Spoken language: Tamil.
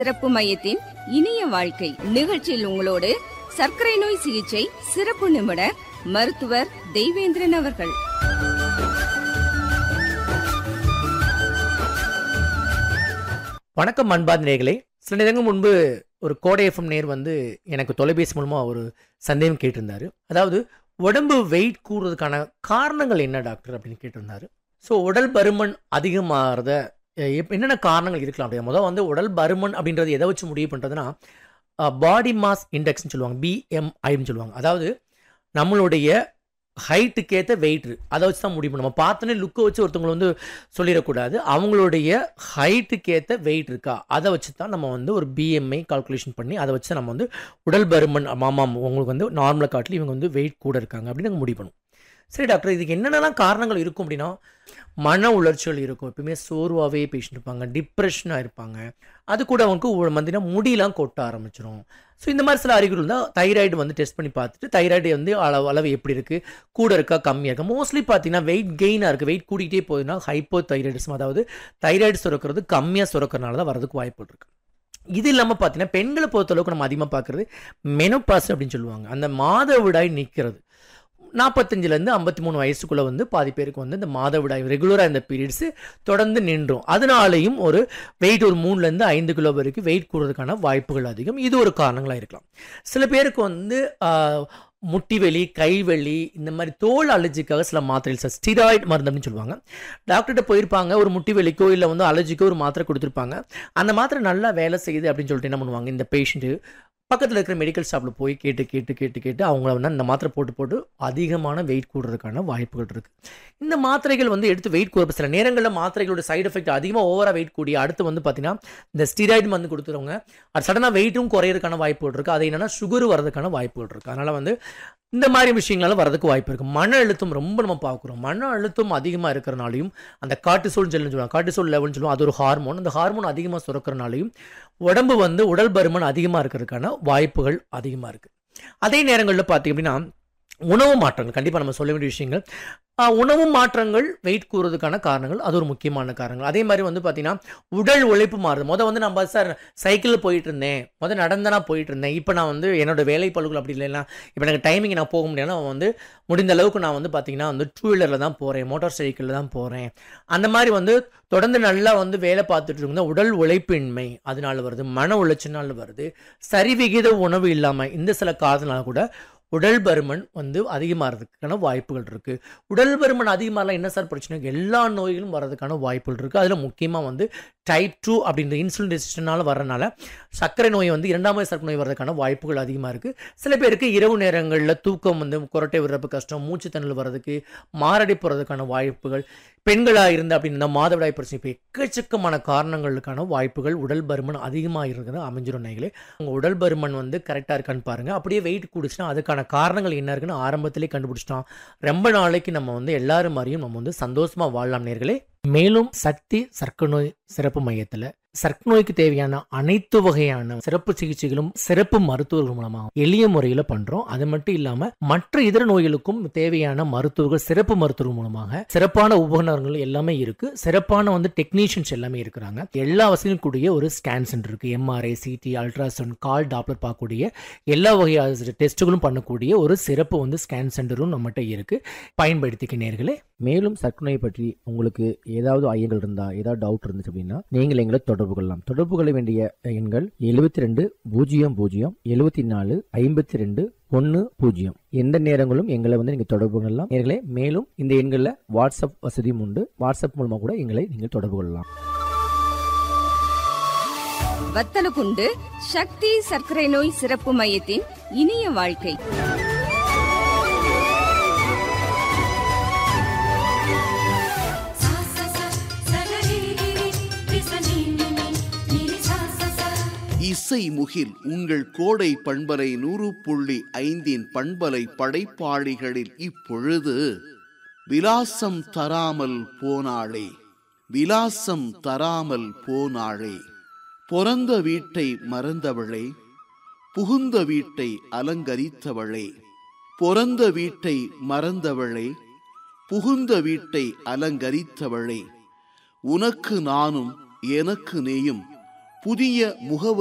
சிறப்பு மையத்தின் இனிய வாழ்க்கை நிகழ்ச்சியில் உங்களோடு சர்க்கரை நோய் சிகிச்சை சிறப்பு நிபுணர் மருத்துவர் தெய்வேந்திரன் அவர்கள் வணக்கம் அன்பார்ந்த நேர்களே சில நேரங்கள் முன்பு ஒரு கோடை எஃப்எம் நேர் வந்து எனக்கு தொலைபேசி மூலமாக ஒரு சந்தேகம் கேட்டிருந்தாரு அதாவது உடம்பு வெயிட் கூடுறதுக்கான காரணங்கள் என்ன டாக்டர் அப்படின்னு கேட்டிருந்தாரு ஸோ உடல் பருமன் அதிகமாகிறத அஹ், எப்ப- என்னென்ன காரணங்கள் இருக்கலாம் அப்படியே முதல் வந்து உடல் பருமன் அப்படின்றது எதை வச்சு முடிவு பண்ணுறதுன்னா பாடி மாஸ் இண்டெக்ஸ்னு சொல்லுவாங்க பிஎம்ஐன்னு சொல்லுவாங்க அதாவது நம்மளுடைய ஹைட்டுக்கு ஏற்ற வெயிட் அதை வச்சு தான் முடிவு பண்ணும். நம்ம பார்த்தோன்னே லுக்கை வச்சு ஒருத்தவங்களை வந்து சொல்லிடக்கூடாது அவங்களுடைய ஹைட்டுக்கு ஏற்ற வெயிட் இருக்கா அதை வச்சு தான் நம்ம வந்து ஒரு பிஎம்ஐ கால்குலேஷன் பண்ணி அதை வச்சு நம்ம வந்து உடல் பருமன் மாமாம் உங்களுக்கு வந்து நார்மலை காட்டிலும் இவங்க வந்து வெயிட் கூட இருக்காங்க அப்படின்னு நம்ம முடிவு பண்ணும் சரி டாக்டர் இதுக்கு என்னென்னலாம் காரணங்கள் இருக்கும் அப்படின்னா மன உளர்ச்சிகள் இருக்கும் எப்பவுமே சோர்வாகவே பேசிட்டு இருப்பாங்க டிப்ரெஷனாக இருப்பாங்க அது கூட அவங்களுக்கு உ- பார்த்தீங்கன்னா முடியெல்லாம் கொட்ட ஆரம்பிச்சிடும் ஸோ இந்த மாதிரி சில அறிகுறி இருந்தால் தைராய்டு வந்து டெஸ்ட் பண்ணி பார்த்துட்டு தைராய்டு வந்து அளவு அளவு எப்படி இருக்குது கூட இருக்கா கம்மியாக இருக்கா மோஸ்ட்லி பார்த்தீங்கன்னா வெயிட் கெயினாக இருக்குது வெயிட் கூட்டிகிட்டே போகுதுன்னா ஹைப்போ தைராய்டிசம் அதாவது தைராய்டு சுரக்கிறது கம்மியாக சுரக்கிறனால தான் வரதுக்கு வாய்ப்பு இருக்கு இது இல்லாமல் பார்த்தீங்கன்னா பெண்களை பொறுத்தளவுக்கு நம்ம அதிகமாக பார்க்குறது மெனோபாஸ் அப்படின்னு சொல்லுவாங்க அந்த மாதவிடாய் நிற்கிறது நாற்பத்தஞ்சிலேருந்து ஐம்பத்தி மூணு வயசுக்குள்ளே வந்து பாதி பேருக்கு வந்து இந்த மாதவிடாய் ரெகுலராக இந்த பீரியட்ஸு தொடர்ந்து நின்றும் அதனாலையும் ஒரு வெயிட் ஒரு மூணுலேருந்து ஐந்து கிலோ வரைக்கும் வெயிட் கூடுறதுக்கான வாய்ப்புகள் அதிகம் இது ஒரு காரணங்களாக இருக்கலாம் சில பேருக்கு வந்து ஆஹ், முட்டி வலி கைவலி இந்த மாதிரி தோல் அலர்ஜிக்காக சில மாத்திரைகள் ஸ்டிராய்டு மருந்து அப்படின்னு சொல்லுவாங்க டாக்டர்கிட்ட போயிருப்பாங்க ஒரு முட்டி வலிக்கோ இல்லை வந்து அலர்ஜிக்கோ ஒரு மாத்திரை கொடுத்துருப்பாங்க அந்த மாத்திரை நல்லா வேலை செய்யுது அப்படின்னு சொல்லிட்டு என்ன பண்ணுவாங்க இந்த பேஷண்ட்டு பக்கத்தில் இருக்கிற மெடிக்கல் ஷாப்பில் போய் கேட்டு கேட்டு கேட்டு கேட்டு அவங்கள வந்து அந்த மாத்திரை போட்டு போட்டு அதிகமான வெயிட் கூடுறதுக்கான வாய்ப்புகள் இருக்குது இந்த மாத்திரைகள் வந்து எடுத்து வெயிட் கூற சில நேரங்களில் மாத்திரைகளோட சைடு எஃபெக்ட் அதிகமாக ஓவராக வெயிட் கூடி அடுத்து வந்து பார்த்தீங்கன்னா இந்த ஸ்டிராய்டு மருந்து கொடுத்துறவங்க அது சடனாக வெயிட்டும் குறையிறதுக்கான வாய்ப்புகள் இருக்குது அது என்னன்னா சுகர் வரதுக்கான வாய்ப்புகள் இருக்குது அதனால் வந்து இந்த மாதிரி விஷயங்களால வரதுக்கு வாய்ப்பு இருக்குது மன அழுத்தம் ரொம்ப நம்ம பார்க்குறோம் மன அழுத்தம் அதிகமாக இருக்கிறனாலையும் அந்த கார்டிசோல் ஜெல்னு சொல்லுவாங்க கார்டிசோல் லெவல்னு சொல்லுவோம் அது ஒரு ஹார்மோன் அந்த ஹார்மோன் அதிகமாக சுரக்கிறனாலையும் உடம்பு வந்து உடல் பருமன் அதிகமாக இருக்கிறதுக்கான வாய்ப்புகள் அதிகமாக இருக்குது அதே நேரங்களில் பார்த்தீங்க அப்படின்னா உணவு மாற்றங்கள் கண்டிப்பாக நம்ம சொல்ல வேண்டிய விஷயங்கள் ஆஹ், உணவு மாற்றங்கள் வெயிட் கூறுறதுக்கான காரணங்கள் அது ஒரு முக்கியமான காரணங்கள் அதே மாதிரி வந்து பார்த்தீங்கன்னா உடல் உழைப்பு மாறுது முத வந்து நம்ம சார் சைக்கிளில் போயிட்டு இருந்தேன் முத நடந்தனா போயிட்டு இருந்தேன் இப்போ நான் வந்து என்னோட வேலை பழுக்கள் அப்படி இல்லைன்னா இப்போ எனக்கு டைமிங் நான் போக முடியல நான் வந்து முடிந்த அளவுக்கு நான் வந்து பார்த்தீங்கன்னா வந்து டூ வீலரில் தான் போகிறேன் மோட்டார் சைக்கிளில் தான் போகிறேன் அந்த மாதிரி வந்து தொடர்ந்து நல்லா வந்து வேலை பார்த்துட்டு இருந்தால் உடல் உழைப்பின்மை அதனால வருது மன உளைச்சனால வருது சரிவிகித உணவு இல்லாமல் இந்த சில காரணத்தினால கூட உடல் பருமன் வந்து அதிகமாகிறதுக்கான வாய்ப்புகள் இருக்குது உடல் பருமன் அதிகமாகலாம் என்ன சார் பிரச்சனை எல்லா நோய்களும் வர்றதுக்கான வாய்ப்புகள் இருக்குது அதில் முக்கியமாக வந்து டைப் டூ அப்படின்ற இன்சுலின் ரெசிஸ்டனால வரனால சர்க்கரை நோய் வந்து இரண்டாம் வகை சர்க்கரை நோய் வர்றதுக்கான வாய்ப்புகள் அதிகமாக இருக்குது சில பேருக்கு இரவு நேரங்களில் தூக்கம் வந்து குரட்டை விடுறப்ப கஷ்டம் மூச்சுத்திணறல் வர்றதுக்கு மாரடை போகிறதுக்கான வாய்ப்புகள் பெண்களாக இருந்து அப்படின்னா மாதவிடாய் பிரச்சனை இப்போ எக்கச்சக்கமான காரணங்களுக்கான வாய்ப்புகள் உடல் பருமன் அதிகமாக இருக்கிறது அமைஞ்சிரும் நேர்களே உங்கள் உடல் பருமன் வந்து கரெக்டாக இருக்கான்னு பாருங்கள் அப்படியே வெயிட் கூடுச்சுன்னா அதுக்கான காரணங்கள் என்ன இருக்குன்னு ஆரம்பத்திலே கண்டுபிடிச்சிட்டோம் ரொம்ப நாளைக்கு நம்ம வந்து எல்லாரும் மாதிரியும் நம்ம வந்து சந்தோஷமாக வாழலாம் நேர்களே மேலும் சக்தி சர்க்கரை நோய் சிறப்பு மையத்தில் சர்க்கரை நோய்க்கு தேவையான அனைத்து வகையான சிறப்பு சிகிச்சைகளும் சிறப்பு மருத்துவர்கள் மூலமா எளிய முறையில் பண்றோம் அது மட்டும் இல்லாம மற்ற இதர நோய்களுக்கும் தேவையான மருத்துவர்கள் சிறப்பு மருத்துவர்கள் மூலமாக சிறப்பான உபகரணங்கள் எல்லாமே இருக்கு சிறப்பான வந்து டெக்னீஷியன்ஸ் எல்லாமே இருக்கிறாங்க எல்லா வசதியும் கூடிய ஒரு ஸ்கேன் சென்டர் இருக்கு எம்ஆர்ஐ சிடி அல்ட்ராசவுண்ட் கால் டாப்லர் பார்க்கக்கூடிய எல்லா வகையான டெஸ்ட்டுகளும் பண்ணக்கூடிய ஒரு சிறப்பு வந்து ஸ்கேன் சென்டரும் நம்மகிட்ட இருக்கு பயன்படுத்திக்க நேர்களே மேலும் சர்க்கரை நோய் பற்றி உங்களுக்கு ஏதாவது ஐயங்கள் இருந்தா ஏதாவது டவுட் இருந்துச்சு அப்படின்னா நீங்கள் எங்களை தொடர்பு கொள்ளலாம் தொடர்பு கொள்ள வேண்டிய எண்கள் எழுபத்தி ரெண்டு பூஜ்ஜியம் பூஜ்ஜியம் எழுபத்தி நாலு ஐம்பத்தி ரெண்டு ஒன்று பூஜ்ஜியம் எந்த நேரங்களும் எங்களை வந்து நீங்கள் தொடர்பு கொள்ளலாம் நேர்களே மேலும் இந்த எண்களில் வாட்ஸ்அப் வசதியும் உண்டு வாட்ஸ்அப் மூலமாக கூட எங்களை நீங்கள் தொடர்பு கொள்ளலாம் வத்தலகுண்டு சக்தி சர்க்கரை நோய் சிறப்பு மையத்தின் இனிய வாழ்க்கை सा सा सा सगरिरिरि विसनिनिनि निरि सा सा सा இசை முகில் உங்கள் கோடை பண்பலை நூறு புள்ளி ஐந்தின் பண்பலை படைப்பாளிகளில் இப்பொழுது விலாசம் தராமல் போனாளே விலாசம் தராமல் போனாளே பிறந்த வீட்டை மறந்தவளே புகுந்த வீட்டை அலங்கரித்தவளே பிறந்த வீட்டை மறந்தவளே புகுந்த வீட்டை அலங்கரித்தவளே உனக்கு நானும் எனக்கு நீயும் புதிய முகவரி